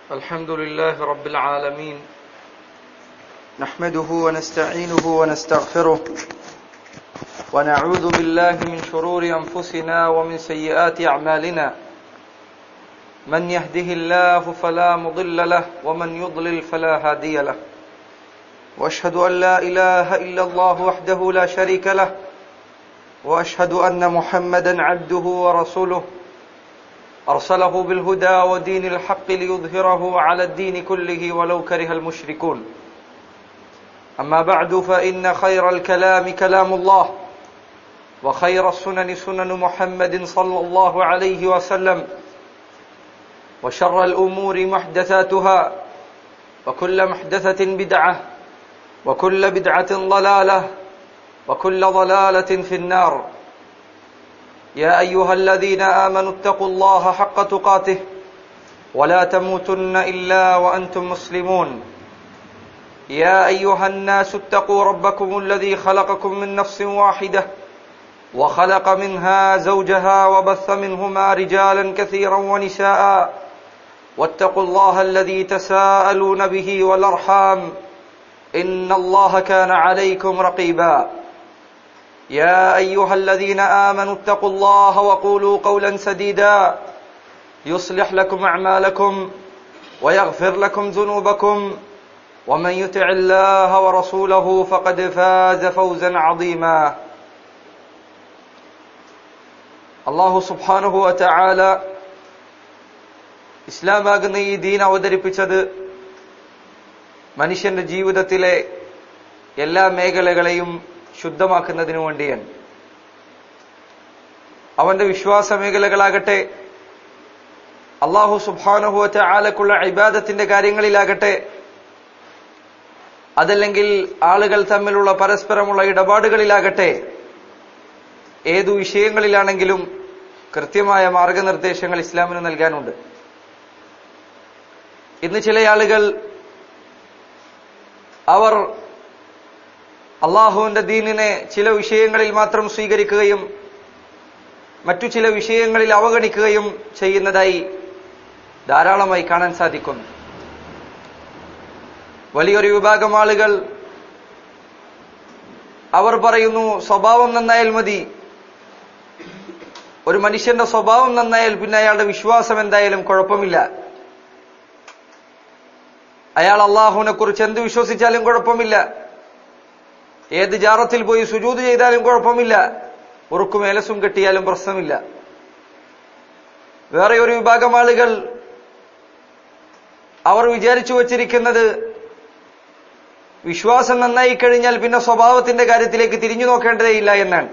الحمد لله رب العالمين نحمده ونستعينه ونستغفره ونعوذ بالله من شرور انفسنا ومن سيئات اعمالنا من يهده الله فلا مضل له ومن يضلل فلا هادي له واشهد ان لا اله الا الله وحده لا شريك له واشهد ان محمدا عبده ورسوله ارسله بالهدى ودين الحق ليظهره على الدين كله ولو كره المشركون اما بعد فان خير الكلام كلام الله وخير السنن سنن محمد صلى الله عليه وسلم وشر الامور محدثاتها وكل محدثه بدعه وكل بدعه ضلاله وكل ضلاله في النار يا ايها الذين امنوا اتقوا الله حق تقاته ولا تموتن الا وانتم مسلمون يا ايها الناس اتقوا ربكم الذي خلقكم من نفس واحده وخلق منها زوجها وبث منهما رجالا كثيرا ونساء واتقوا الله الذي تساءلون به والارحام ان الله كان عليكم رقيبا يا ايها الذين امنوا اتقوا الله وقولوا قولا سديدا يصلح لكم اعمالكم ويغفر لكم ذنوبكم ومن يطع الله ورسوله فقد فاز فوزا عظيما അള്ളാഹു സുബാനുഹു ചാല ഇസ്ലാമാകുന്ന ഈ ദീൻ അവതരിപ്പിച്ചത് മനുഷ്യന്റെ ജീവിതത്തിലെ എല്ലാ മേഖലകളെയും ശുദ്ധമാക്കുന്നതിനു വേണ്ടിയാണ് അവന്റെ വിശ്വാസ മേഖലകളാകട്ടെ അള്ളാഹു സുബാനുഹു ചാലക്കുള്ള ഇബാദത്തിന്റെ കാര്യങ്ങളിലാകട്ടെ അതല്ലെങ്കിൽ ആളുകൾ തമ്മിലുള്ള പരസ്പരമുള്ള ഇടപാടുകളിലാകട്ടെ ഏതു വിഷയങ്ങളിലാണെങ്കിലും കൃത്യമായ മാർഗനിർദ്ദേശങ്ങൾ ഇസ്ലാമിന് നൽകാനുണ്ട് ഇന്ന് ചില ആളുകൾ അവർ അള്ളാഹുവിന്റെ ദീനിനെ ചില വിഷയങ്ങളിൽ മാത്രം സ്വീകരിക്കുകയും മറ്റു ചില വിഷയങ്ങളിൽ അവഗണിക്കുകയും ചെയ്യുന്നതായി ധാരാളമായി കാണാൻ സാധിക്കുന്നു വലിയൊരു വിഭാഗം ആളുകൾ അവർ പറയുന്നു സ്വഭാവം നന്നായാൽ മതി ഒരു മനുഷ്യന്റെ സ്വഭാവം നന്നായാൽ പിന്നെ അയാളുടെ വിശ്വാസം എന്തായാലും കുഴപ്പമില്ല അയാൾ അള്ളാഹുവിനെ കുറിച്ച് എന്ത് വിശ്വസിച്ചാലും കുഴപ്പമില്ല ഏത് ജാറത്തിൽ പോയി സുജൂത് ചെയ്താലും കുഴപ്പമില്ല ഉറുക്കും ഏലസും കെട്ടിയാലും പ്രശ്നമില്ല വേറെ ഒരു വിഭാഗം ആളുകൾ അവർ വിചാരിച്ചു വച്ചിരിക്കുന്നത് വിശ്വാസം നന്നായി കഴിഞ്ഞാൽ പിന്നെ സ്വഭാവത്തിന്റെ കാര്യത്തിലേക്ക് തിരിഞ്ഞു നോക്കേണ്ടതേയില്ല എന്നാണ്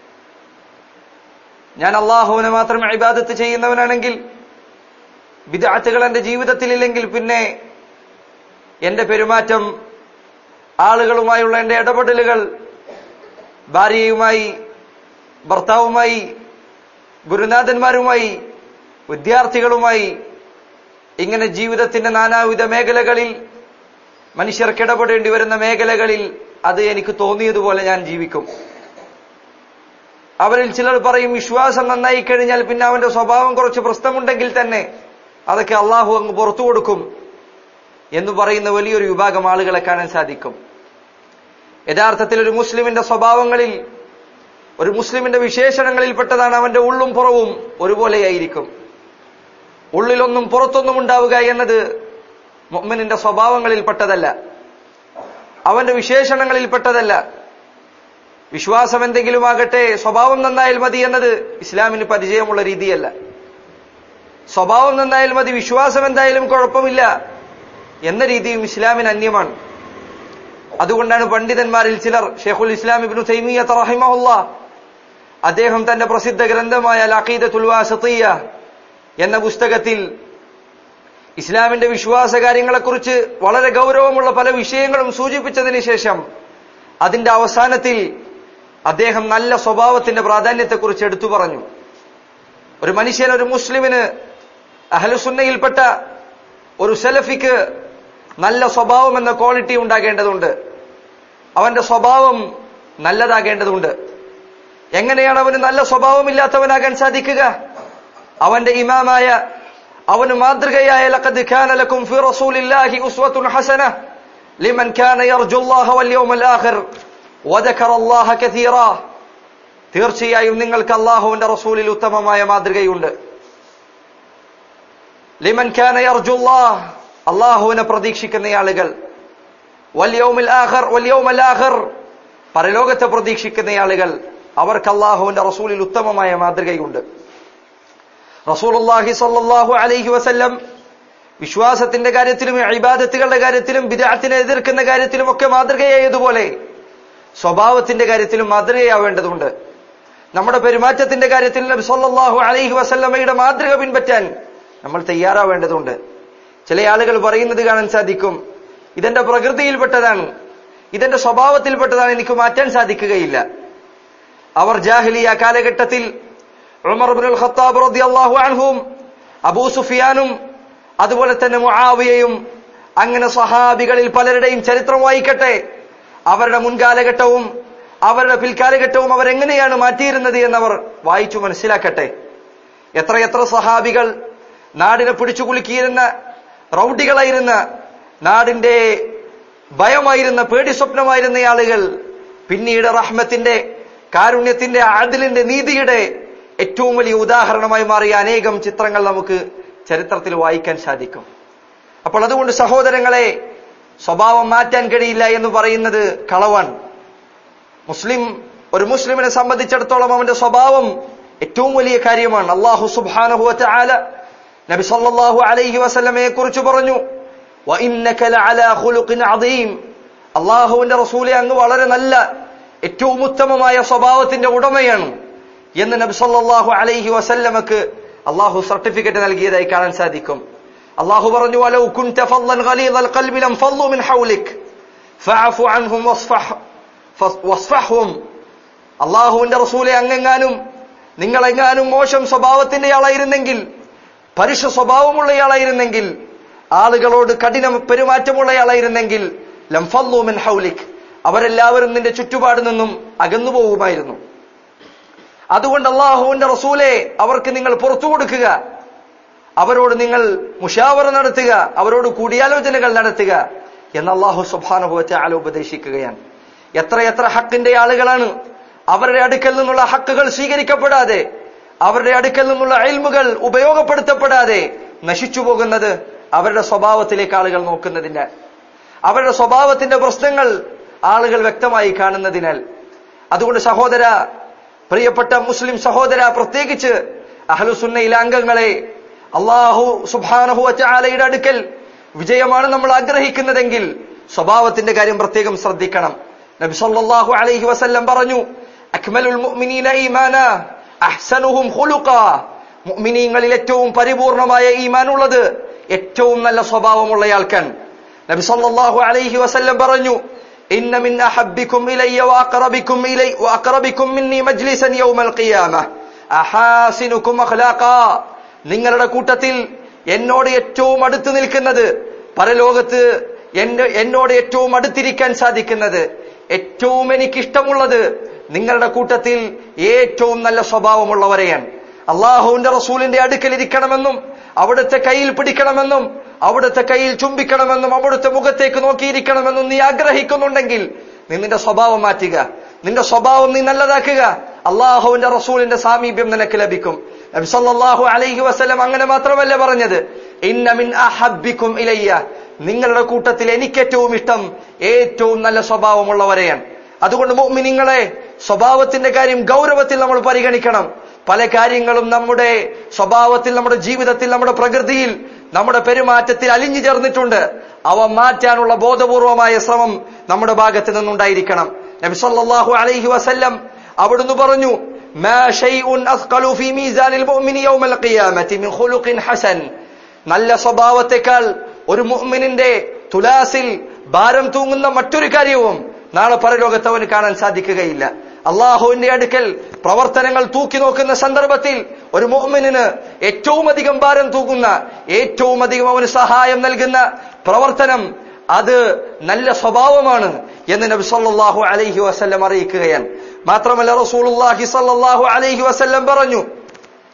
ഞാൻ അള്ളാഹുവിനെ മാത്രം ഇബാദത്ത് ചെയ്യുന്നവനാണെങ്കിൽ വിദാത്തുകൾ എന്റെ ജീവിതത്തിലില്ലെങ്കിൽ പിന്നെ എന്റെ പെരുമാറ്റം ആളുകളുമായുള്ള എന്റെ ഇടപെടലുകൾ ഭാര്യയുമായി ഭർത്താവുമായി ഗുരുനാഥന്മാരുമായി വിദ്യാർത്ഥികളുമായി ഇങ്ങനെ ജീവിതത്തിന്റെ നാനാവിധ മേഖലകളിൽ മനുഷ്യർക്ക് ഇടപെടേണ്ടി വരുന്ന മേഖലകളിൽ അത് എനിക്ക് തോന്നിയതുപോലെ ഞാൻ ജീവിക്കും അവരിൽ ചിലർ പറയും വിശ്വാസം നന്നായി കഴിഞ്ഞാൽ പിന്നെ അവന്റെ സ്വഭാവം കുറച്ച് പ്രശ്നമുണ്ടെങ്കിൽ തന്നെ അതൊക്കെ അള്ളാഹു അങ്ങ് പുറത്തു കൊടുക്കും എന്ന് പറയുന്ന വലിയൊരു വിഭാഗം ആളുകളെ കാണാൻ സാധിക്കും യഥാർത്ഥത്തിൽ ഒരു മുസ്ലിമിന്റെ സ്വഭാവങ്ങളിൽ ഒരു മുസ്ലിമിന്റെ വിശേഷണങ്ങളിൽപ്പെട്ടതാണ് അവന്റെ ഉള്ളും പുറവും ഒരുപോലെയായിരിക്കും ഉള്ളിലൊന്നും പുറത്തൊന്നും ഉണ്ടാവുക എന്നത് മുഅ്മിനിന്റെ സ്വഭാവങ്ങളിൽപ്പെട്ടതല്ല അവന്റെ വിശേഷണങ്ങളിൽപ്പെട്ടതല്ല വിശ്വാസം എന്തെങ്കിലും ആകട്ടെ സ്വഭാവം നന്നായാൽ മതി എന്നത് ഇസ്ലാമിന് പരിചയമുള്ള രീതിയല്ല സ്വഭാവം നന്നായാൽ മതി വിശ്വാസം എന്തായാലും കുഴപ്പമില്ല എന്ന രീതിയും ഇസ്ലാമിന് അന്യമാണ് അതുകൊണ്ടാണ് പണ്ഡിതന്മാരിൽ ചിലർ ഷെയ്ഖുൽ ഇസ്ലാം ഇബ്നു തൈമിയത്ത് റഹിമഹുല്ല അദ്ദേഹം തന്റെ പ്രസിദ്ധ ഗ്രന്ഥമായ അഖീദത്തുൽ വാസത്തിയ എന്ന പുസ്തകത്തിൽ ഇസ്ലാമിന്റെ വിശ്വാസ കാര്യങ്ങളെക്കുറിച്ച് വളരെ ഗൗരവമുള്ള പല വിഷയങ്ങളും സൂചിപ്പിച്ചതിന് ശേഷം അതിന്റെ അവസാനത്തിൽ അദ്ദേഹം നല്ല സ്വഭാവത്തിന്റെ പ്രാധാന്യത്തെക്കുറിച്ച് എടുത്തു പറഞ്ഞു ഒരു മനുഷ്യൻ ഒരു മുസ്ലിമിന് അഹലുസുന്നയിൽപ്പെട്ട ഒരു സെലഫിക്ക് നല്ല സ്വഭാവം എന്ന ക്വാളിറ്റി ഉണ്ടാകേണ്ടതുണ്ട് അവന്റെ സ്വഭാവം നല്ലതാകേണ്ടതുണ്ട് എങ്ങനെയാണ് അവന് നല്ല സ്വഭാവമില്ലാത്തവനാകാൻ സാധിക്കുക അവന്റെ ഇമാമായ അവന് മാതൃകയായ ലഖദ് കാന ലക്കും ഫി റസൂലില്ലാഹി ഉസ്വത്തുൻ ഹസന ലിമൻ കാന യർജുല്ലാഹ വൽ യൗമൽ ആഖിർ വദക്കറ അല്ലാഹ കതീറ തീർച്ചയായും നിങ്ങൾക്ക് അള്ളാഹുവിന്റെ റസൂലിൽ ഉത്തമമായ മാതൃകയുണ്ട് ലിമൻ കാന യർജുല്ലാഹ് അള്ളാഹുവിനെ പ്രതീക്ഷിക്കുന്ന ആളുകൾ വല്യൗമിൽ ആഖിർ വല്യൗമൽ ആഖിർ പരലോകത്തെ പ്രതീക്ഷിക്കുന്ന ആളുകൾ അവർക്ക് അള്ളാഹുവിന്റെ റസൂലിൽ ഉത്തമമായ മാതൃകയുണ്ട് റസൂലുള്ളാഹി സ്വല്ലല്ലാഹു അലൈഹി വസല്ലം വിശ്വാസത്തിന്റെ കാര്യത്തിലും ഇബാദത്തുകളുടെ കാര്യത്തിലും ബിദഅത്തിനെ എതിർക്കുന്ന കാര്യത്തിലും ഒക്കെ മാതൃകയായതുപോലെ സ്വഭാവത്തിന്റെ കാര്യത്തിലും മാതൃകയാവേണ്ടതുണ്ട് നമ്മുടെ പെരുമാറ്റത്തിന്റെ കാര്യത്തിൽ നബി സല്ലല്ലാഹു അലൈഹി വസല്ലമയുടെ മാതൃക പിൻപറ്റാൻ നമ്മൾ തയ്യാറാവേണ്ടതുണ്ട് ചില ആളുകൾ പറയുന്നത് കാണാൻ സാധിക്കും ഇതെന്റെ പ്രകൃതിയിൽപ്പെട്ടതാണ് ഇതെന്റെ സ്വഭാവത്തിൽപ്പെട്ടതാണ് എനിക്ക് മാറ്റാൻ സാധിക്കുകയില്ല അവർ ജാഹിലിയ കാലഘട്ടത്തിൽ ഉമർ ഇബ്നുൽ ഖത്താബ് റളിയല്ലാഹു അൻഹും അബൂ സുഫിയാനും അതുപോലെ തന്നെ മുആവിയയും അങ്ങനെ സഹാബികളിൽ പലരുടെയും ചരിത്രം വായിക്കട്ടെ അവരുടെ മുൻകാലഘട്ടവും അവരുടെ പിൽക്കാലഘട്ടവും അവരെങ്ങനെയാണ് മാറ്റിയിരുന്നത് എന്നവർ വായിച്ചു മനസ്സിലാക്കട്ടെ എത്രയെത്ര സഹാബികൾ നാടിനെ പിടിച്ചു കുലുക്കിയിരുന്ന റൗഡികളായിരുന്ന നാടിന്റെ ഭയമായിരുന്ന പേടി സ്വപ്നമായിരുന്ന ആളുകൾ പിന്നീട് റഹ്മത്തിന്റെ കാരുണ്യത്തിന്റെ ആദിലിന്റെ നീതിയുടെ ഏറ്റവും വലിയ ഉദാഹരണമായി മാറിയ അനേകം ചിത്രങ്ങൾ നമുക്ക് ചരിത്രത്തിൽ വായിക്കാൻ സാധിക്കും അപ്പോൾ അതുകൊണ്ട് സഹോദരങ്ങളെ സ്വഭാവം മാറ്റാൻ കഴിയില്ല എന്ന് പറയുന്നത് കളവാണ് മുസ്ലിം ഒരു മുസ്ലിമിനെ സംബന്ധിച്ചിടത്തോളം അവന്റെ സ്വഭാവം ഏറ്റവും വലിയ കാര്യമാണ് അള്ളാഹു സുബ്ഹാനഹു വതആല നബി സല്ലല്ലാഹു അലൈഹി വസല്ലമയെ കുറിച്ച് പറഞ്ഞു വഇന്നക ലഅലാ ഖുലുഖിൻ അദീം അള്ളാഹുവിന്റെ റസൂലെ അങ്ങ് വളരെ നല്ല ഏറ്റവും ഉത്തമമായ സ്വഭാവത്തിന്റെ ഉടമയാണ് എന്ന് നബി സല്ലല്ലാഹു അലൈഹി വസല്ലമക്ക് അള്ളാഹു സർട്ടിഫിക്കറ്റ് നൽകിയതായി കാണാൻ സാധിക്കും അള്ളാഹു പറഞ്ഞു വലൗ കുൻത ഫളൻ ഗലീദൽ ഖൽബി ലം ഫളു മിൻ ഹൗലിക് ഫഅഫു അൻഹും വസ്ഫഹ് വസ്ഫഹും അള്ളാഹുവിന്റെ റസൂലെ അങ്ങെങ്ങാനും നിങ്ങളെങ്ങാനും മോശം സ്വഭാവത്തിന്റെ ആളായിരുന്നെങ്കിൽ പരുഷ സ്വഭാവമുള്ളയാളായിരുന്നെങ്കിൽ ആളുകളോട് കഠിന പെരുമാറ്റമുള്ളയാളായിരുന്നെങ്കിൽ ലം ഫളു മിൻ ഹൗലിക് അവരെല്ലാവരും നിന്റെ ചുറ്റുപാട് നിന്നും അകന്നു പോകുമായിരുന്നു അതുകൊണ്ട് അള്ളാഹുവിന്റെ റസൂലെ അവർക്ക് നിങ്ങൾ പുറത്തു കൊടുക്കുക അവരോട് നിങ്ങൾ മുഷാവറ നടത്തുക അവരോട് കൂടിയാലോചനകൾ നടത്തുക എന്ന് അള്ളാഹു സുബാനുഭവത്തെ ആല ഉപദേശിക്കുകയാണ് എത്ര എത്ര ഹക്കിന്റെ ആളുകളാണ് അവരുടെ അടുക്കൽ നിന്നുള്ള ഹക്കുകൾ സ്വീകരിക്കപ്പെടാതെ അവരുടെ അടുക്കൽ നിന്നുള്ള അയൽമുകൾ ഉപയോഗപ്പെടുത്തപ്പെടാതെ നശിച്ചു പോകുന്നത് അവരുടെ സ്വഭാവത്തിലേക്ക് ആളുകൾ നോക്കുന്നതിനാൽ അവരുടെ സ്വഭാവത്തിന്റെ പ്രശ്നങ്ങൾ ആളുകൾ വ്യക്തമായി കാണുന്നതിനാൽ അതുകൊണ്ട് സഹോദര പ്രിയപ്പെട്ട മുസ്ലിം സഹോദര പ്രത്യേകിച്ച് അഹലുസുന്നയിലെ അംഗങ്ങളെ അള്ളാഹു സുബാനഹു അച്ചാലയുടെ അടുക്കൽ വിജയമാണ് നമ്മൾ ആഗ്രഹിക്കുന്നതെങ്കിൽ സ്വഭാവത്തിന്റെ കാര്യം പ്രത്യേകം ശ്രദ്ധിക്കണം നബി സല്ലല്ലാഹു അലൈഹി വസല്ലം പറഞ്ഞു അക്മലുൽ മുഅ്മിനീന ഈമാന അഹ്സനുഹും ഖുലുഖ മുഅ്മിനീങ്ങളിൽ ഏറ്റവും പരിപൂർണമായ ഈമാൻ ഉള്ളത് ഏറ്റവും നല്ല സ്വഭാവമുള്ളയാൾക്കാൻ നബി സല്ലല്ലാഹു അലൈഹി വസല്ലം പറഞ്ഞു ഇന്ന മിൻ അഹബ്ബിക്കും ഇലയ്യ വഅഖറബിക്കും ഇലൈ വഅഖറബിക്കും മിന്നി മജ്ലിസൻ യൗമൽ ഖിയാമ അഹാസിനുക്കും അഖ്ലാഖ നിങ്ങളുടെ കൂട്ടത്തിൽ എന്നോട് ഏറ്റവും അടുത്ത് നിൽക്കുന്നത് പരലോകത്ത് എന്റെ എന്നോട് ഏറ്റവും അടുത്തിരിക്കാൻ സാധിക്കുന്നത് ഏറ്റവും എനിക്കിഷ്ടമുള്ളത് നിങ്ങളുടെ കൂട്ടത്തിൽ ഏറ്റവും നല്ല സ്വഭാവമുള്ളവരെയാണ് അള്ളാഹുവിന്റെ റസൂലിന്റെ അടുക്കൽ ഇരിക്കണമെന്നും അവിടുത്തെ കയ്യിൽ പിടിക്കണമെന്നും അവിടുത്തെ കയ്യിൽ ചുംബിക്കണമെന്നും അവിടുത്തെ മുഖത്തേക്ക് നോക്കിയിരിക്കണമെന്നും നീ ആഗ്രഹിക്കുന്നുണ്ടെങ്കിൽ നീ നിന്റെ സ്വഭാവം മാറ്റുക നിന്റെ സ്വഭാവം നീ നല്ലതാക്കുക അള്ളാഹുവിന്റെ റസൂലിന്റെ സാമീപ്യം നിനക്ക് ലഭിക്കും നബി സല്ലല്ലാഹു അലൈഹി വസല്ലം അങ്ങനെ മാത്രമല്ല പറഞ്ഞത് ഇന്ന മിൻ അഹബ്ബിക്കും ഇലയ്യ നിങ്ങളുടെ കൂട്ടത്തിൽ എനിക്ക് ഏറ്റവും ഇഷ്ടം ഏറ്റവും നല്ല സ്വഭാവമുള്ളവരെയാണ് അതുകൊണ്ട് മുഅ്മിനീങ്ങളെ സ്വഭാവത്തിന്റെ കാര്യം ഗൗരവത്തിൽ നമ്മൾ പരിഗണിക്കണം പല കാര്യങ്ങളും നമ്മുടെ സ്വഭാവത്തിൽ നമ്മുടെ ജീവിതത്തിൽ നമ്മുടെ പ്രകൃതിയിൽ നമ്മുടെ പെരുമാറ്റത്തിൽ അലിഞ്ഞു ചേർന്നിട്ടുണ്ട് അവ മാറ്റാനുള്ള ബോധപൂർവമായ ശ്രമം നമ്മുടെ ഭാഗത്ത് നിന്നുണ്ടായിരിക്കണം നബി സല്ലല്ലാഹു അലൈഹി വസല്ലം അവിടുന്ന് പറഞ്ഞു മാ ഷൈഉൻ അസ്ഖലു ഫീ മീസാനിൽ മുഅ്മിനി യൗമൽ ഖിയാമത്തി മിൻ ഖുലുഖിൻ ഹസൻ നല്ല സ്വഭാവത്തെക്കാൾ ഒരു മുഅ്മിനിന്റെ തുലാസിൽ ഭാരം തൂങ്ങുന്ന മറ്റൊരു കാര്യവും നാളെ പരലോകത്ത് അവന് കാണാൻ സാധിക്കുകയില്ല അള്ളാഹുവിന്റെ അടുക്കൽ പ്രവർത്തനങ്ങൾ തൂക്കി നോക്കുന്ന സന്ദർഭത്തിൽ ഒരു മോമിനിന് ഏറ്റവും അധികം ഭാരം തൂക്കുന്ന ഏറ്റവും അധികം അവന് സഹായം നൽകുന്ന പ്രവർത്തനം അത് നല്ല സ്വഭാവമാണ് എന്ന് നബി സല്ലല്ലാഹു അലൈഹി വസല്ലം അറിയിക്കുകയാണ് മാത്രമല്ല റസൂലുള്ളാഹി സല്ലല്ലാഹു അലൈഹി വസല്ലം പറഞ്ഞു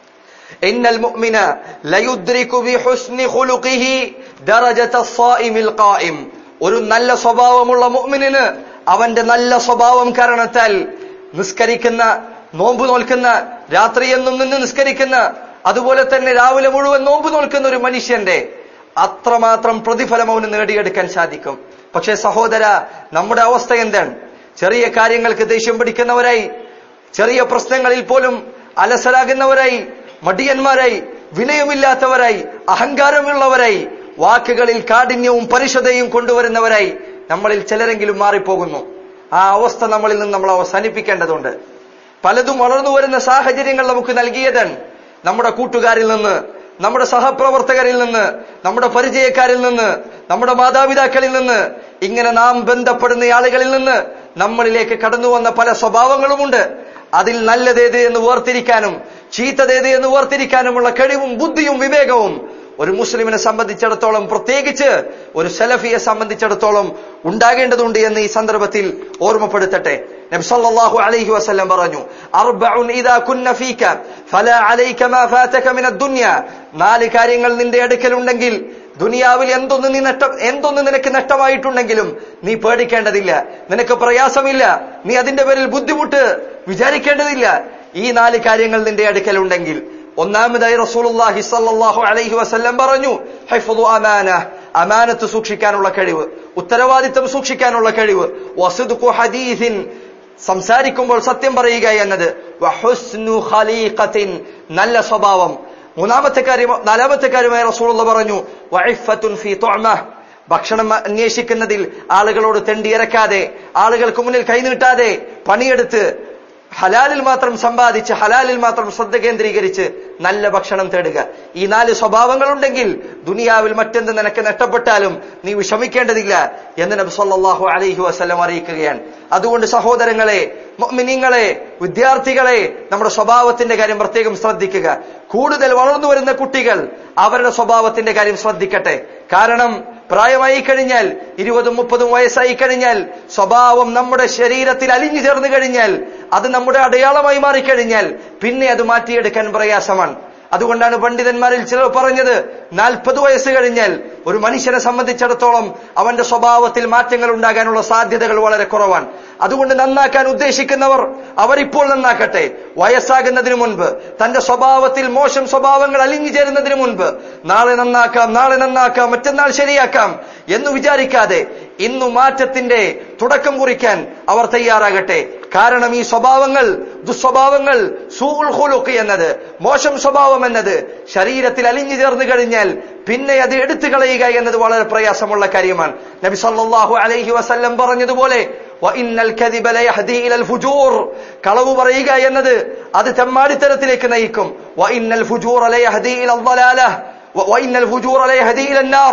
ഇന്നൽ മുഅ്മിന ലയുദ്രികു ബിഹുസ്നി ഖുലുഖിഹി ദറജത الصائമിൽ ഖായിം ഒരു നല്ല സ്വഭാവമുള്ള മുഅ്മിനിന് അവന്റെ നല്ല സ്വഭാവം കാരണത്താൽ നിസ്കരിക്കുന്ന നോമ്പ് നോൽക്കുന്ന രാത്രിയെന്നും നിന്ന് നിസ്കരിക്കുന്ന അതുപോലെ തന്നെ രാവിലെ മുഴുവൻ നോമ്പ് നോൽക്കുന്ന ഒരു മനുഷ്യന്റെ അത്രമാത്രം പ്രതിഫലം അവന് നേടിയെടുക്കാൻ സാധിക്കും പക്ഷേ സഹോദര നമ്മുടെ അവസ്ഥ എന്താണ് ചെറിയ കാര്യങ്ങൾക്ക് ദേഷ്യം പിടിക്കുന്നവരായി ചെറിയ പ്രശ്നങ്ങളിൽ പോലും അലസരാകുന്നവരായി മടിയന്മാരായി വിനയമില്ലാത്തവരായി അഹങ്കാരമുള്ളവരായി വാക്കുകളിൽ കാഠിന്യവും പരിശുദ്ധയും കൊണ്ടുവരുന്നവരായി നമ്മളിൽ ചിലരെങ്കിലും മാറിപ്പോകുന്നു ആ അവസ്ഥ നമ്മളിൽ നിന്ന് നമ്മൾ അവസാനിപ്പിക്കേണ്ടതുണ്ട് പലതും വളർന്നു വരുന്ന സാഹചര്യങ്ങൾ നമുക്ക് നൽകിയതാണ് നമ്മുടെ കൂട്ടുകാരിൽ നിന്ന് നമ്മുടെ സഹപ്രവർത്തകരിൽ നിന്ന് നമ്മുടെ പരിചയക്കാരിൽ നിന്ന് നമ്മുടെ മാതാപിതാക്കളിൽ നിന്ന് ഇങ്ങനെ നാം ബന്ധപ്പെടുന്ന ആളുകളിൽ നിന്ന് നമ്മളിലേക്ക് കടന്നു വന്ന പല സ്വഭാവങ്ങളുമുണ്ട് അതിൽ നല്ലതേത് എന്ന് വേർതിരിക്കാനും ചീത്തതേത് എന്ന് വേർതിരിക്കാനുമുള്ള കഴിവും ബുദ്ധിയും വിവേകവും ഒരു മുസ്ലിമിനെ സംബന്ധിച്ചിടത്തോളം പ്രത്യേകിച്ച് ഒരു സലഫിയെ സംബന്ധിച്ചിടത്തോളം ഉണ്ടാകേണ്ടതുണ്ട് എന്ന് ഈ സന്ദർഭത്തിൽ ഓർമ്മപ്പെടുത്തട്ടെ നബി സല്ലല്ലാഹു അലൈഹി വസല്ലം പറഞ്ഞു അർബഉൻ ഇദാ കുന്ന ഫീക ഫലാ അലൈക മാ ഫാതക മിന ദുനിയ നാല് കാര്യങ്ങൾ നിന്റെ അടുക്കലുണ്ടെങ്കിൽ ദുനിയാവിൽ എന്തൊന്ന് നീ നഷ്ടം എന്തൊന്ന് നിനക്ക് നഷ്ടമായിട്ടുണ്ടെങ്കിലും നീ പേടിക്കേണ്ടതില്ല നിനക്ക് പ്രയാസമില്ല നീ അതിന്റെ പേരിൽ ബുദ്ധിമുട്ട് വിചാരിക്കേണ്ടതില്ല ഈ നാല് കാര്യങ്ങൾ നിന്റെ അടുക്കലുണ്ടെങ്കിൽ ഒന്നാമതായി റസൂലുള്ളാഹി സ്വല്ലല്ലാഹു അലൈഹി വസല്ലം പറഞ്ഞു ഹൈഫദു അമാന അമാനത്ത് സൂക്ഷിക്കാനുള്ള കഴിവ് ഉത്തരവാദിത്തം സൂക്ഷിക്കാനുള്ള കഴിവ് വസുദ്ഖു ഹദീസിൻ സംസാരിക്കുമ്പോൾ സത്യം പറയുക എന്നത് വഹുസ്നു ഖലീഖത്തിൻ നല്ല സ്വഭാവം മൂന്നാമത്തെ കാര്യം നാലാമത്തെ കാര്യമായി റസൂലുള്ള പറഞ്ഞു വഇഫത്തുൻ ഫീ തുഅമഹ് ഭക്ഷണം അന്വേഷിക്കുന്നതിൽ ആളുകളോട് തെണ്ടിയിറക്കാതെ ആളുകൾക്ക് മുന്നിൽ കൈനീട്ടാതെ പണിയെടുത്ത് ഹലാലിൽ മാത്രം സമ്പാദിച്ച് ഹലാലിൽ മാത്രം ശ്രദ്ധ കേന്ദ്രീകരിച്ച് നല്ല ഭക്ഷണം തേടുക ഈ നാല് സ്വഭാവങ്ങളുണ്ടെങ്കിൽ ദുനിയാവിൽ മറ്റെന്ത് നിനക്ക് നഷ്ടപ്പെട്ടാലും നീ വിഷമിക്കേണ്ടതില്ല എന്ന് നബി സല്ലല്ലാഹു അലൈഹി വസല്ലം അറിയിക്കുകയാണ് അതുകൊണ്ട് സഹോദരങ്ങളെ മുഅ്മിനീങ്ങളെ വിദ്യാർത്ഥികളെ നമ്മുടെ സ്വഭാവത്തിന്റെ കാര്യം പ്രത്യേകം ശ്രദ്ധിക്കുക കൂടുതൽ വളർന്നു വരുന്ന കുട്ടികൾ അവരുടെ സ്വഭാവത്തിന്റെ കാര്യം ശ്രദ്ധിക്കട്ടെ കാരണം പ്രായമായി കഴിഞ്ഞാൽ ഇരുപതും മുപ്പതും വയസ്സായി കഴിഞ്ഞാൽ സ്വഭാവം നമ്മുടെ ശരീരത്തിൽ അലിഞ്ഞു ചേർന്ന് കഴിഞ്ഞാൽ അത് നമ്മുടെ അടയാളമായി മാറിക്കഴിഞ്ഞാൽ പിന്നെ അത് മാറ്റിയെടുക്കാൻ പ്രയാസമാണ് അതുകൊണ്ടാണ് പണ്ഡിതന്മാരിൽ ചിലർ പറഞ്ഞത് നാൽപ്പത് വയസ്സ് കഴിഞ്ഞാൽ ഒരു മനുഷ്യനെ സംബന്ധിച്ചിടത്തോളം അവന്റെ സ്വഭാവത്തിൽ മാറ്റങ്ങൾ ഉണ്ടാകാനുള്ള സാധ്യതകൾ വളരെ കുറവാണ് അതുകൊണ്ട് നന്നാക്കാൻ ഉദ്ദേശിക്കുന്നവർ അവരിപ്പോൾ നന്നാക്കട്ടെ വയസ്സാകുന്നതിന് മുൻപ് തന്റെ സ്വഭാവത്തിൽ മോശം സ്വഭാവങ്ങൾ അലിഞ്ഞു ചേരുന്നതിന് മുൻപ് നാളെ നന്നാക്കാം നാളെ നന്നാക്കാം മറ്റന്നാൾ ശരിയാക്കാം എന്ന് വിചാരിക്കാതെ ഇന്നു മാറ്റത്തിന്റെ തുടക്കം കുറിക്കാൻ അവർ തയ്യാറാകട്ടെ കാരണം ഈ സ്വഭാവങ്ങൾ ദുസ്വഭാവങ്ങൾ സൂൽ ഹുലുക്ക് എന്നത് മോശം സ്വഭാവം എന്നത് ശരീരത്തിൽ അലിഞ്ഞു ചേർന്ന് കഴിഞ്ഞാൽ പിന്നെ അത് എടുത്തു കളയുക എന്നത് വളരെ പ്രയാസമുള്ള കാര്യമാണ് നബി സല്ലല്ലാഹു അലൈഹി വസല്ലം പറഞ്ഞതുപോലെ വഇന്നൽ കദിബ ലയഹ്ദി ഇലൽ ഫുജൂർ കളവ് പറയുക എന്നത് അത് തെമ്മാടിത്തരത്തിലേക്ക് നയിക്കും വഇന്നൽ ഫുജൂറ ലയഹ്ദി ഇലൽ ളലാല വഇന്നൽ ഫുജൂറ ലയഹ്ദി ഇലൻ നാർ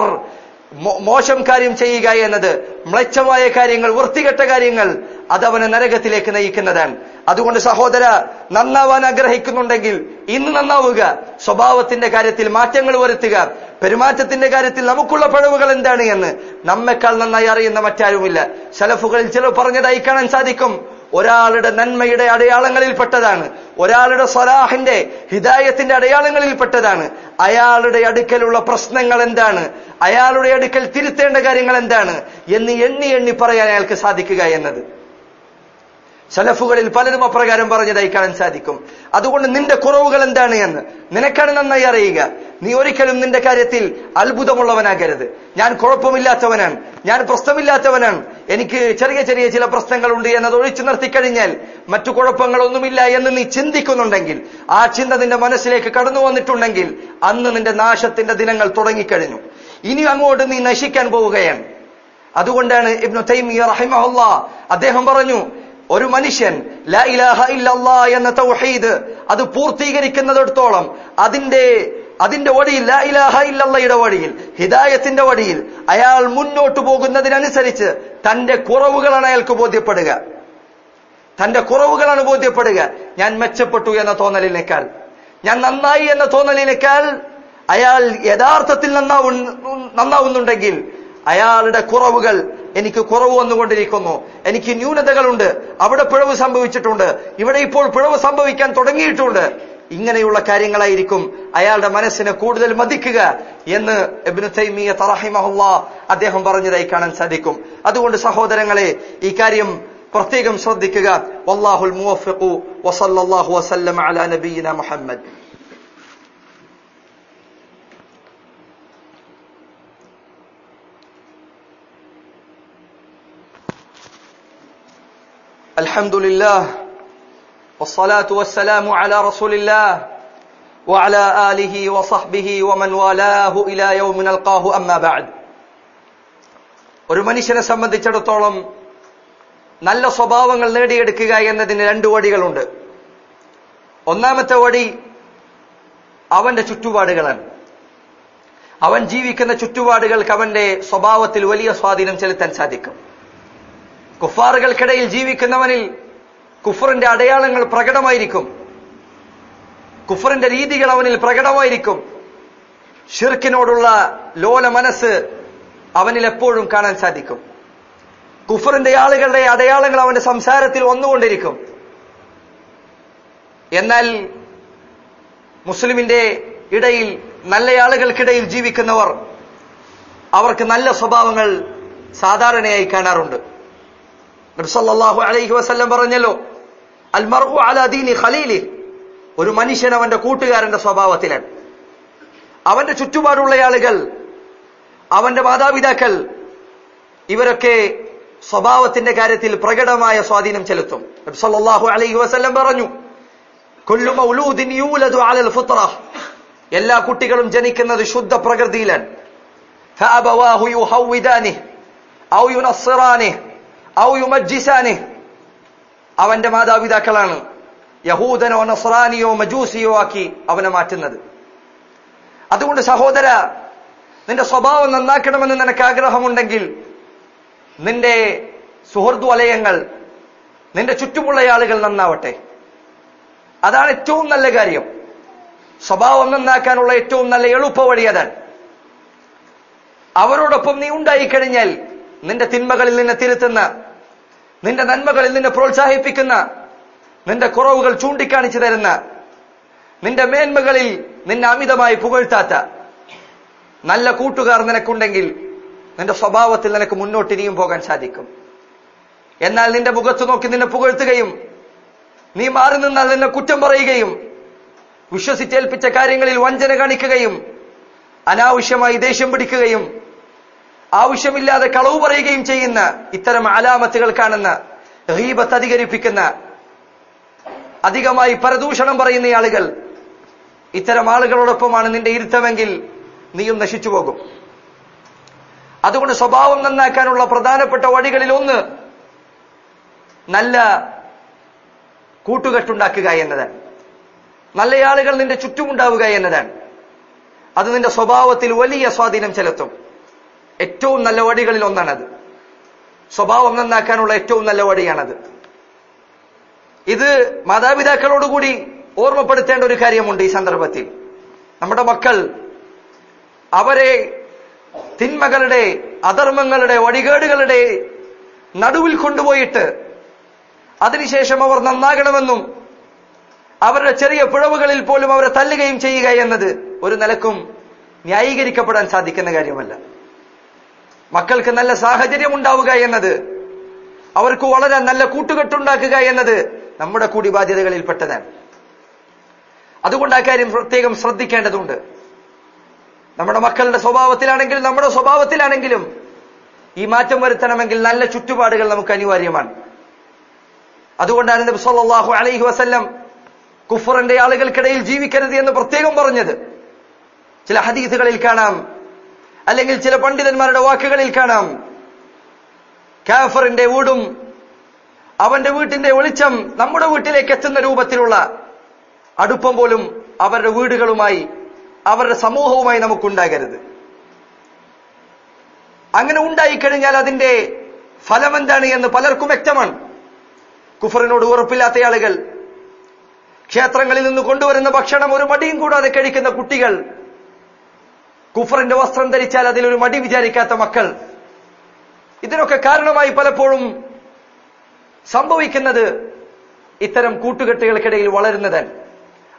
മോശം കാര്യം ചെയ്യുക എന്നത് മ്ലച്ഛമായ കാര്യങ്ങൾ വൃത്തികെട്ട കാര്യങ്ങൾ അതവനെ നരകത്തിലേക്ക് നയിക്കുന്നതാണ് അതുകൊണ്ട് സഹോദര നന്നാവാൻ ആഗ്രഹിക്കുന്നുണ്ടെങ്കിൽ ഇന്ന് നന്നാവുക സ്വഭാവത്തിന്റെ കാര്യത്തിൽ മാറ്റങ്ങൾ വരുത്തുക പെരുമാറ്റത്തിന്റെ കാര്യത്തിൽ നമുക്കുള്ള പിഴവുകൾ എന്താണ് എന്ന് നമ്മെക്കാൾ നന്നായി അറിയുന്ന മറ്റാരുമില്ല ശലഫുകളിൽ ചിലർ പറഞ്ഞതായി കാണാൻ സാധിക്കും ഒരാളുടെ നന്മയുടെ അടയാളങ്ങളിൽപ്പെട്ടതാണ് ഒരാളുടെ സ്വലാഹിന്റെ ഹിദായത്തിന്റെ അടയാളങ്ങളിൽപ്പെട്ടതാണ് അയാളുടെ അടുക്കലുള്ള പ്രശ്നങ്ങൾ എന്താണ് അയാളുടെ അടുക്കൽ തിരുത്തേണ്ട കാര്യങ്ങൾ എന്താണ് എന്ന് എണ്ണി എണ്ണി പറയാൻ അയാൾക്ക് സാധിക്കുക എന്നത് സലഫുകളിൽ പലരും അപ്രകാരം പറഞ്ഞതായി കാണാൻ സാധിക്കും അതുകൊണ്ട് നിന്റെ കുറവുകൾ എന്താണ് എന്ന് നിനക്കാണ് നന്നായി അറിയുക നീ ഒരിക്കലും നിന്റെ കാര്യത്തിൽ അത്ഭുതമുള്ളവനാകരുത് ഞാൻ കുഴപ്പമില്ലാത്തവനാണ് ഞാൻ പ്രശ്നമില്ലാത്തവനാണ് എനിക്ക് ചെറിയ ചെറിയ ചില പ്രശ്നങ്ങളുണ്ട് എന്നത് ഒഴിച്ചു നിർത്തിക്കഴിഞ്ഞാൽ മറ്റു കുഴപ്പങ്ങളൊന്നുമില്ല എന്ന് നീ ചിന്തിക്കുന്നുണ്ടെങ്കിൽ ആ ചിന്ത നിന്റെ മനസ്സിലേക്ക് കടന്നു വന്നിട്ടുണ്ടെങ്കിൽ അന്ന് നിന്റെ നാശത്തിന്റെ ദിനങ്ങൾ തുടങ്ങിക്കഴിഞ്ഞു ഇനി അങ്ങോട്ട് നീ നശിക്കാൻ പോവുകയാണ് അതുകൊണ്ടാണ് ഇബ്നു തൈമിയ റഹിമഹുല്ല അദ്ദേഹം പറഞ്ഞു ഒരു മനുഷ്യൻ ലാ ഇലാഹ ഇല്ലല്ലാ എന്ന തൗഹീദ് അത് പൂർത്തീകരിക്കുന്നിടത്തോളം അതിന്റെ അതിന്റെ വഴിയിൽ ലാ ഇലാഹ ഇല്ലല്ലയുടെ വഴിയിൽ ഹിദായത്തിന്റെ വഴിയിൽ അയാൾ മുന്നോട്ട് പോകുന്നതിനനുസരിച്ച് തന്റെ കുറവുകളാണ് അയാൾക്ക് ബോധ്യപ്പെടുക തന്റെ കുറവുകളാണ് ബോധ്യപ്പെടുക ഞാൻ മെച്ചപ്പെട്ടു എന്ന തോന്നലിനേക്കാൾ ഞാൻ നന്നായി എന്ന തോന്നലിനേക്കാൾ അയാൾ യഥാർത്ഥത്തിൽ നന്നാവു നന്നാവുന്നുണ്ടെങ്കിൽ അയാളുടെ കുറവുകൾ എനിക്ക് കുറവ് വന്നുകൊണ്ടിരിക്കുന്നു എനിക്ക് ന്യൂനതകളുണ്ട് അവിടെ പിഴവ് സംഭവിച്ചിട്ടുണ്ട് ഇവിടെ ഇപ്പോൾ പിഴവ് സംഭവിക്കാൻ തുടങ്ങിയിട്ടുണ്ട് ഇങ്ങനെയുള്ള കാര്യങ്ങളായിരിക്കും അയാളുടെ മനസ്സിനെ കൂടുതൽ മതിക്കുക എന്ന് ഇബ്നു തൈമിയ തറഹിമഹുല്ല അദ്ദേഹം പറഞ്ഞതായി കാണാൻ സാധിക്കും അതുകൊണ്ട് സഹോദരങ്ങളെ ഈ കാര്യം പ്രത്യേകം ശ്രദ്ധിക്കുക വല്ലാഹുൽ മുവഫിഖു വസല്ലല്ലാഹു വസല്ലമ അലാ നബിയിന മുഹമ്മദ് الحمد لله والصلاة والسلام على رسول الله وعلى آله وصحبه ومن والاه إلى يوم نلقاه أما بعد ഒരു മനുഷ്യനെ സംബന്ധിച്ചിടത്തോളം നല്ല സ്വഭാവങ്ങൾ നേടിയെടുക്കുക എന്നതിന് രണ്ട് വഴികളുണ്ട് ഒന്നാമത്തെ വഴി അവന്റെ ചുറ്റുപാടുകളാണ് അവൻ ജീവിക്കുന്ന ചുറ്റുപാടുകൾക്ക് അവന്റെ സ്വഭാവത്തിൽ വലിയ സ്വാധീനം ചെലുത്താൻ സാധിക്കും കുഫാറുകൾക്കിടയിൽ ജീവിക്കുന്നവനിൽ കുഫറിന്റെ അടയാളങ്ങൾ പ്രകടമായിരിക്കും കുഫറിന്റെ രീതികൾ അവനിൽ പ്രകടമായിരിക്കും ഷിർക്കിനോടുള്ള ലോല മനസ്സ് അവനിൽ എപ്പോഴും കാണാൻ സാധിക്കും കുഫറിന്റെ ആളുകളുടെ അടയാളങ്ങൾ അവന്റെ സംസാരത്തിൽ വന്നുകൊണ്ടിരിക്കും എന്നാൽ മുസ്ലിമിന്റെ ഇടയിൽ നല്ല ആളുകൾക്കിടയിൽ ജീവിക്കുന്നവർ അവർക്ക് നല്ല സ്വഭാവങ്ങൾ സാധാരണയായി കാണാറുണ്ട് നബ്സല്ലാഹു അലൈഹി വസല്ലം പറഞ്ഞല്ലോ അൽമർഹു അല ദീനി ഖലീലി ഒരു മനുഷ്യൻ അവന്റെ കൂട്ടുകാരന്റെ സ്വഭാവത്തിലാണ് അവന്റെ ചുറ്റുപാടുള്ള ആളുകൾ അവന്റെ മാതാപിതാക്കൾ ഇവരൊക്കെ സ്വഭാവത്തിന്റെ കാര്യത്തിൽ പ്രകടമായ സ്വാധീനം ചെലുത്തും നബ്സല്ലാഹു അലൈഹി വസല്ലം പറഞ്ഞു കൊല്ലു മൗലൂദിൻ യൂലദു അലൽ ഫുത്ര എല്ലാ കുട്ടികളും ജനിക്കുന്നത് ശുദ്ധ പ്രകൃതിയിലാണ് فأبواه يهودانه أو ينصرانه ഔ യുമജ്ജിസാനെ അവന്റെ മാതാപിതാക്കളാണ് യഹൂദനോ നസ്രാനിയോ മജൂസിയോ ആക്കി അവനെ മാറ്റുന്നത് അതുകൊണ്ട് സഹോദര നിന്റെ സ്വഭാവം നന്നാക്കണമെന്ന് നിനക്ക് ആഗ്രഹമുണ്ടെങ്കിൽ നിന്റെ സുഹൃത്തു വലയങ്ങൾ നിന്റെ ചുറ്റുമുള്ള ആളുകൾ നന്നാവട്ടെ അതാണ് ഏറ്റവും നല്ല കാര്യം സ്വഭാവം നന്നാക്കാനുള്ള ഏറ്റവും നല്ല എളുപ്പ വഴി അതാണ് അവരോടൊപ്പം നീ ഉണ്ടായിക്കഴിഞ്ഞാൽ നിന്റെ തിന്മകളിൽ നിന്നെ തിരുത്തുന്ന നിന്റെ നന്മകളിൽ നിന്നെ പ്രോത്സാഹിപ്പിക്കുന്ന നിന്റെ കുറവുകൾ ചൂണ്ടിക്കാണിച്ചു തരുന്ന നിന്റെ മേന്മകളിൽ നിന്നെ അമിതമായി പുകഴ്ത്താത്ത നല്ല കൂട്ടുകാർ നിനക്കുണ്ടെങ്കിൽ നിന്റെ സ്വഭാവത്തിൽ നിനക്ക് മുന്നോട്ട് ഇനിയും പോകാൻ സാധിക്കും എന്നാൽ നിന്റെ മുഖത്ത് നോക്കി നിന്നെ പുകഴ്ത്തുകയും നീ മാറി നിന്നാൽ നിന്നെ കുറ്റം പറയുകയും വിശ്വസിച്ചേൽപ്പിച്ച കാര്യങ്ങളിൽ വഞ്ചന കാണിക്കുകയും അനാവശ്യമായി ദേഷ്യം പിടിക്കുകയും ആവശ്യമില്ലാതെ കളവ് പറയുകയും ചെയ്യുന്ന ഇത്തരം അലാമത്തുകൾ കാണുന്ന റീബത്ത് അധികരിപ്പിക്കുന്ന അധികമായി പരദൂഷണം പറയുന്ന ആളുകൾ ഇത്തരം ആളുകളോടൊപ്പമാണ് നിന്റെ ഇരുത്തമെങ്കിൽ നീയും നശിച്ചു പോകും അതുകൊണ്ട് സ്വഭാവം നന്നാക്കാനുള്ള പ്രധാനപ്പെട്ട വഴികളിൽ ഒന്ന് നല്ല കൂട്ടുകെട്ടുണ്ടാക്കുക എന്നതാണ് നല്ല ആളുകൾ നിന്റെ ചുറ്റുമുണ്ടാവുക എന്നതാണ് അത് നിന്റെ സ്വഭാവത്തിൽ വലിയ സ്വാധീനം ചെലുത്തും ഏറ്റവും നല്ല വഴികളിൽ ഒന്നാണത് സ്വഭാവം നന്നാക്കാനുള്ള ഏറ്റവും നല്ല വഴിയാണത് ഇത് മാതാപിതാക്കളോടുകൂടി ഓർമ്മപ്പെടുത്തേണ്ട ഒരു കാര്യമുണ്ട് ഈ സന്ദർഭത്തിൽ നമ്മുടെ മക്കൾ അവരെ തിന്മകളുടെ അധർമ്മങ്ങളുടെ വഴികേടുകളുടെ നടുവിൽ കൊണ്ടുപോയിട്ട് അതിനുശേഷം അവർ നന്നാകണമെന്നും അവരുടെ ചെറിയ പിഴവുകളിൽ പോലും അവരെ തല്ലുകയും ചെയ്യുക എന്നത് ഒരു നിലക്കും ന്യായീകരിക്കപ്പെടാൻ സാധിക്കുന്ന കാര്യമല്ല മക്കൾക്ക് നല്ല സാഹചര്യം ഉണ്ടാവുക എന്നത് അവർക്ക് വളരെ നല്ല കൂട്ടുകെട്ടുണ്ടാക്കുക എന്നത് നമ്മുടെ കൂടി ബാധ്യതകളിൽപ്പെട്ടതാണ് അതുകൊണ്ട് ആ കാര്യം പ്രത്യേകം ശ്രദ്ധിക്കേണ്ടതുണ്ട് നമ്മുടെ മക്കളുടെ സ്വഭാവത്തിലാണെങ്കിലും നമ്മുടെ സ്വഭാവത്തിലാണെങ്കിലും ഈ മാറ്റം വരുത്തണമെങ്കിൽ നല്ല ചുറ്റുപാടുകൾ നമുക്ക് അനിവാര്യമാണ് അതുകൊണ്ടാണ് നബി സല്ലല്ലാഹു അലൈഹി വസല്ലം കുഫറിന്റെ ആളുകൾക്കിടയിൽ ജീവിക്കരുത് എന്ന് പ്രത്യേകം പറഞ്ഞത് ചില ഹദീസുകളിൽ കാണാം അല്ലെങ്കിൽ ചില പണ്ഡിതന്മാരുടെ വാക്കുകളിൽ കാണാം കാഫറിന്റെ വീടും അവന്റെ വീട്ടിന്റെ വെളിച്ചം നമ്മുടെ വീട്ടിലേക്ക് എത്തുന്ന രൂപത്തിലുള്ള അടുപ്പം പോലും അവരുടെ വീടുകളുമായി അവരുടെ സമൂഹവുമായി നമുക്കുണ്ടാകരുത് അങ്ങനെ ഉണ്ടായിക്കഴിഞ്ഞാൽ അതിന്റെ ഫലം എന്താണ് എന്ന് പലർക്കും വ്യക്തമാണ് കുഫറിനോട് ഉറപ്പില്ലാത്ത ആളുകൾ ക്ഷേത്രങ്ങളിൽ നിന്ന് കൊണ്ടുവരുന്ന ഭക്ഷണം ഒരു മടിയും കൂടാതെ കഴിക്കുന്ന കുട്ടികൾ കുഫറിന്റെ വസ്ത്രം ധരിച്ചാൽ അതിലൊരു മടി വിചാരിക്കാത്ത മക്കൾ ഇതിനൊക്കെ കാരണമായി പലപ്പോഴും സംഭവിക്കുന്നത് ഇത്തരം കൂട്ടുകെട്ടുകൾക്കിടയിൽ വളരുന്നതാണ്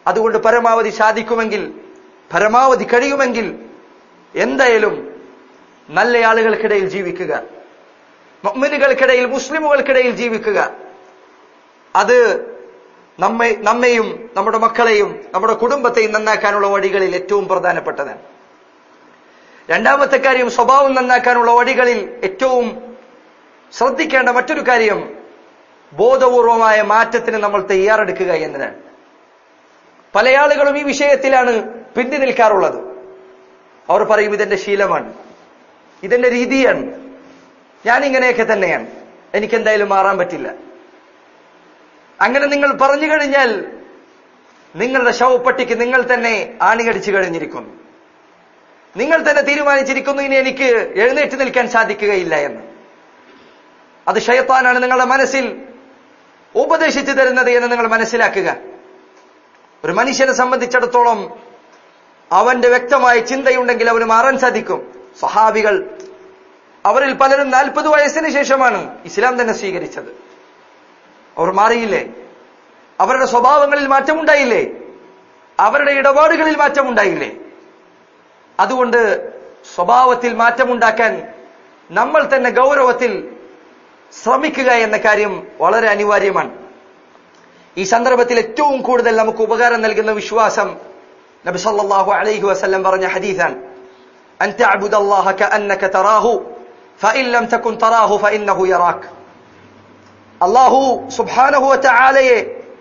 അതുകൊണ്ട് പരമാവധി സാധിക്കുമെങ്കിൽ പരമാവധി കഴിയുമെങ്കിൽ എന്തായാലും നല്ല ആളുകൾക്കിടയിൽ ജീവിക്കുക മുഅ്മിനുകൾക്കിടയിൽ മുസ്ലിമുകൾക്കിടയിൽ ജീവിക്കുക അത് നമ്മെ നമ്മെയും നമ്മുടെ മക്കളെയും നമ്മുടെ കുടുംബത്തെയും നന്നാക്കാനുള്ള വഴികളിൽ ഏറ്റവും പ്രധാനപ്പെട്ടതാണ് രണ്ടാമത്തെ കാര്യം സ്വഭാവം നന്നാക്കാനുള്ള വഴികളിൽ ഏറ്റവും ശ്രദ്ധിക്കേണ്ട മറ്റൊരു കാര്യം ബോധപൂർവമായ മാറ്റത്തിന് നമ്മൾ തയ്യാറെടുക്കുക എന്നതാണ് പല ആളുകളും ഈ വിഷയത്തിലാണ് പിന്തി നിൽക്കാറുള്ളത് അവർ പറയും ഇതെന്റെ ശീലമാണ് ഇതെന്റെ രീതിയാണ് ഞാൻ ഇങ്ങനെയൊക്കെ തന്നെയാണ് എനിക്കെന്തായാലും മാറാൻ പറ്റില്ല അങ്ങനെ നിങ്ങൾ പറഞ്ഞു കഴിഞ്ഞാൽ നിങ്ങളുടെ ശവപ്പട്ടിക്ക് നിങ്ങൾ തന്നെ ആണിയടിച്ചു കഴിഞ്ഞിരിക്കുന്നു നിങ്ങൾ തന്നെ തീരുമാനിച്ചിരിക്കുന്നു ഇനി എനിക്ക് എഴുന്നേറ്റ് നിൽക്കാൻ സാധിക്കുകയില്ല എന്ന് അത് ഷയത്താനാണ് നിങ്ങളുടെ മനസ്സിൽ ഉപദേശിച്ചു തരുന്നത് എന്ന് നിങ്ങൾ മനസ്സിലാക്കുക ഒരു മനുഷ്യനെ സംബന്ധിച്ചിടത്തോളം അവന്റെ വ്യക്തമായ ചിന്തയുണ്ടെങ്കിൽ അവന് മാറാൻ സാധിക്കും സഹാബികൾ അവരിൽ പലരും നാൽപ്പത് വയസ്സിന് ശേഷമാണ് ഇസ്ലാം തന്നെ സ്വീകരിച്ചത് അവർ മാറിയില്ലേ അവരുടെ സ്വഭാവങ്ങളിൽ മാറ്റമുണ്ടായില്ലേ അവരുടെ ഇടപാടുകളിൽ മാറ്റമുണ്ടായില്ലേ അതുകൊണ്ട് സ്വഭാവത്തിൽ മാറ്റമുണ്ടാക്കാൻ നമ്മൾ തന്നെ ഗൗരവത്തിൽ ശ്രമിക്കുക എന്ന കാര്യം വളരെ അനിവാര്യമാണ് ഈ സന്ദർഭത്തിൽ ഏറ്റവും കൂടുതൽ നമുക്ക് ഉപകാരം നൽകുന്ന വിശ്വാസം നബി സല്ലല്ലാഹു അലൈഹി വസല്ലം പറഞ്ഞ ഹദീസാണ് അൻ തഅബുദല്ലാഹ കഅന്നക തറാഹു ഫഇൻ ലം തകുൻ തറാഹു ഫഇന്നഹു യറാക് അല്ലാഹു സുബ്ഹാനഹു വതആലയെ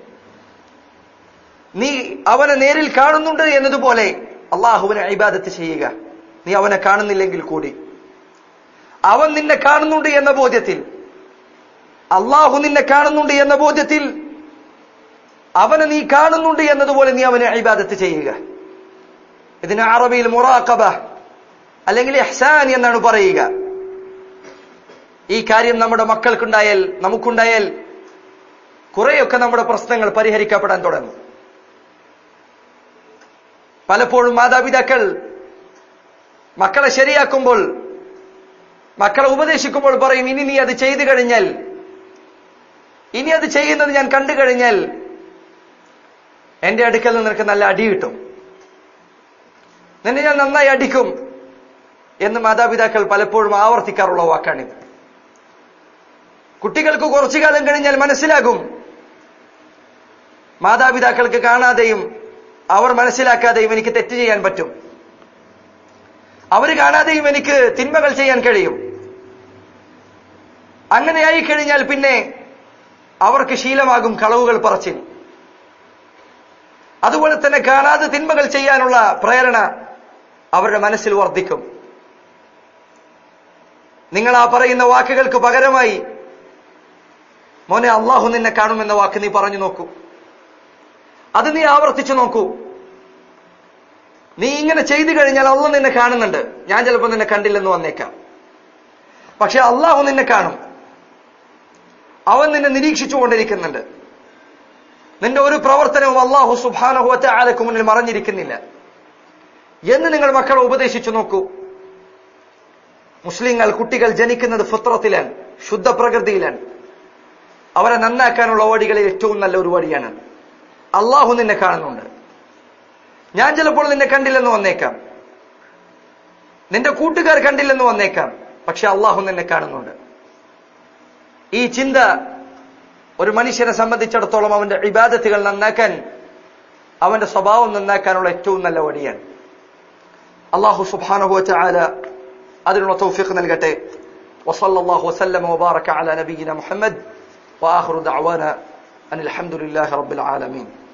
നീ അവനെ നേരിൽ കാണുന്നുണ്ട് എന്നതുപോലെ അള്ളാഹുവിനെ ഇബാദത്ത് ചെയ്യുക നീ അവനെ കാണുന്നില്ലെങ്കിൽ കൂടി അവൻ നിന്നെ കാണുന്നുണ്ട് എന്ന ബോധ്യത്തിൽ അള്ളാഹു നിന്നെ കാണുന്നുണ്ട് എന്ന ബോധ്യത്തിൽ അവനെ നീ കാണുന്നുണ്ട് എന്നതുപോലെ നീ അവനെ ഇബാദത്ത് ചെയ്യുക ഇതിന് അറബിയിൽ മുറാഖബ അല്ലെങ്കിൽ ഇഹ്സാൻ എന്നാണ് പറയുക ഈ കാര്യം നമ്മുടെ മക്കൾക്കുണ്ടായാൽ നമുക്കുണ്ടായാൽ കുറെയൊക്കെ നമ്മുടെ പ്രശ്നങ്ങൾ പരിഹരിക്കപ്പെടാൻ തുടങ്ങും പലപ്പോഴും മാതാപിതാക്കൾ മക്കളെ ശരിയാക്കുമ്പോൾ മക്കളെ ഉപദേശിക്കുമ്പോൾ പറയും ഇനി നീ അത് ചെയ്തു കഴിഞ്ഞാൽ ഇനി അത് ചെയ്യുന്നത് ഞാൻ കണ്ടു കഴിഞ്ഞാൽ എന്റെ അടുക്കൽ നിന്ന് നിനക്ക് നല്ല അടി കിട്ടും നിന്നെ ഞാൻ നന്നായി അടിക്കും എന്ന് മാതാപിതാക്കൾ പലപ്പോഴും ആവർത്തിക്കാറുള്ള വാക്കാണിത് കുട്ടികൾക്ക് കുറച്ചു കാലം കഴിഞ്ഞാൽ മനസ്സിലാകും മാതാപിതാക്കൾക്ക് കാണാതെയും അവർ മനസ്സിലാക്കാതെയും എനിക്ക് തെറ്റ് ചെയ്യാൻ പറ്റും അവർ കാണാതെയും എനിക്ക് തിന്മകൾ ചെയ്യാൻ കഴിയും അങ്ങനെയായി കഴിഞ്ഞാൽ പിന്നെ അവർക്ക് ശീലമാകും കളവുകൾ പറച്ചിൽ അതുപോലെ തന്നെ കാണാതെ തിന്മകൾ ചെയ്യാനുള്ള പ്രേരണ അവരുടെ മനസ്സിൽ വർദ്ധിക്കും നിങ്ങൾ ആ പറയുന്ന വാക്കുകൾക്ക് പകരമായി മോനെ അള്ളാഹു നിന്നെ കാണുമെന്ന വാക്ക് നീ പറഞ്ഞു നോക്കൂ അത് നീ ആവർത്തിച്ചു നോക്കൂ നീ ഇങ്ങനെ ചെയ്തു കഴിഞ്ഞാൽ അള്ള നിന്നെ കാണുന്നുണ്ട് ഞാൻ ചിലപ്പോൾ നിന്നെ കണ്ടില്ലെന്ന് വന്നേക്കാം പക്ഷെ അള്ളാഹു നിന്നെ കാണും അവൻ നിന്നെ നിരീക്ഷിച്ചുകൊണ്ടിരിക്കുന്നുണ്ട് നിന്റെ ഒരു പ്രവർത്തനവും അള്ളാഹു സുബാനഹുവറ്റ ആലക്ക് മുന്നിൽ മറഞ്ഞിരിക്കുന്നില്ല എന്ന് നിങ്ങൾ മക്കളെ ഉപദേശിച്ചു നോക്കൂ മുസ്ലിങ്ങൾ കുട്ടികൾ ജനിക്കുന്നത് ഫുത്രത്തിലാണ് ശുദ്ധ പ്രകൃതിയിലാണ് അവരെ നന്നാക്കാനുള്ള വഴികളിൽ ഏറ്റവും നല്ല ഒരു വഴിയാണ് അള്ളാഹു നിന്നെ കാണുന്നുണ്ട് ഞാൻ ചിലപ്പോൾ നിന്നെ കണ്ടില്ലെന്ന് വന്നേക്കാം നിന്റെ കൂട്ടുകാർ കണ്ടില്ലെന്ന് വന്നേക്കാം പക്ഷെ അള്ളാഹു നിന്നെ കാണുന്നുണ്ട് ഈ ചിന്ത ഒരു മനുഷ്യനെ സംബന്ധിച്ചിടത്തോളം അവന്റെ ഇബാദത്തുകൾ നന്നാക്കാൻ അവന്റെ സ്വഭാവം നന്നാക്കാനുള്ള ഏറ്റവും നല്ല വഴിയാണ് അള്ളാഹു സുബാനുഭവച്ച ആല അതിനുള്ള തൗഫീഖ് നൽകട്ടെ وصلى الله وسلم وبارك على نبينا محمد واخر دعوانا ان الحمد لله رب العالمين